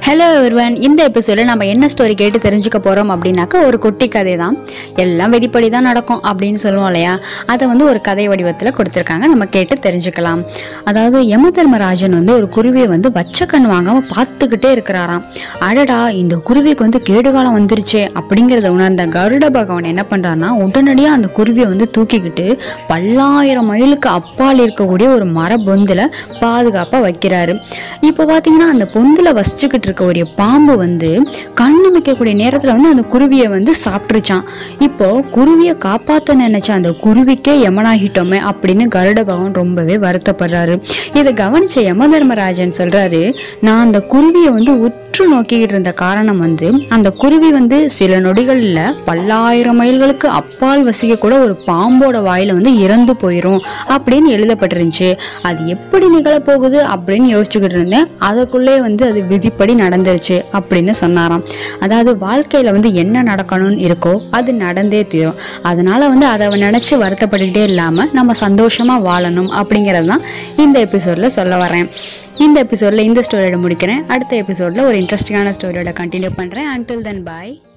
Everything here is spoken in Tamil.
ஹலோ everyone இந்த எபிசோடில் நம்ம என்ன ஸ்டோரி கேட்டு தெரிஞ்சுக்க போகிறோம் அப்படின்னாக்கா ஒரு குட்டி கதை தான் எல்லாம் விதிப்படி தான் நடக்கும் அப்படின்னு சொல்லுவோம் இல்லையா அதை வந்து ஒரு கதை வடிவத்தில் கொடுத்துருக்காங்க நம்ம கேட்டு தெரிஞ்சுக்கலாம் அதாவது யம தர்மராஜன் வந்து ஒரு குருவியை வந்து வச்ச கண் வாங்காமல் பார்த்துக்கிட்டே இருக்கிறாராம் அடடா இந்த குருவிக்கு வந்து கேடுகாலம் வந்துருச்சே அப்படிங்கிறத உணர்ந்த கருட பகவான் என்ன பண்ணுறாருன்னா உடனடியாக அந்த குருவியை வந்து தூக்கிக்கிட்டு பல்லாயிரம் மைலுக்கு அப்பால் இருக்கக்கூடிய ஒரு மர பொந்தில் பாதுகாப்பாக வைக்கிறாரு இப்போ பார்த்தீங்கன்னா அந்த பொந்தில் வசிச்சுக்கிட்டு இருக்க ஒரு பாம்பு வந்து கண்ணு மிக்கக்கூடிய நேரத்தில் வந்து அந்த குருவியை வந்து சாப்பிட்டுருச்சான் இப்போ குருவியை காப்பாற்ற நினைச்ச அந்த குருவிக்கே யமனாகிட்டோமே அப்படின்னு கருட பகவான் ரொம்பவே வருத்தப்படுறாரு இதை கவனிச்ச யம தர்மராஜன் சொல்றாரு நான் அந்த குருவியை வந்து உற்று நோக்கிக்கிட்டு இருந்த காரணம் வந்து அந்த குருவி வந்து சில நொடிகளில் பல்லாயிரம் மைல்களுக்கு அப்பால் வசிக்க கூட ஒரு பாம்போட வாயில வந்து இறந்து போயிடும் அப்படின்னு எழுதப்பட்டிருந்துச்சு அது எப்படி நிகழப்போகுது அப்படின்னு யோசிச்சுக்கிட்டு இருந்தேன் அதுக்குள்ளே வந்து அது விதிப்படி நடந்துருச்சு அப்படின்னு சொன்னாராம் அதாவது வாழ்க்கையில வந்து என்ன நடக்கணும்னு இருக்கோ அது நடந்தே தீரும் அதனால வந்து அதை நினைச்சு வருத்தப்பட்டுக்கிட்டே இல்லாம நம்ம சந்தோஷமா வாழணும் அப்படிங்கிறது தான் இந்த எபிசோட்ல சொல்ல வரேன் இந்த எபிசோட்ல இந்த ஸ்டோரியோட முடிக்கிறேன் அடுத்த எபிசோட்ல ஒரு இன்ட்ரெஸ்டிங்கான ஸ்டோரியோட கண்டினியூ பண்றேன் until then bye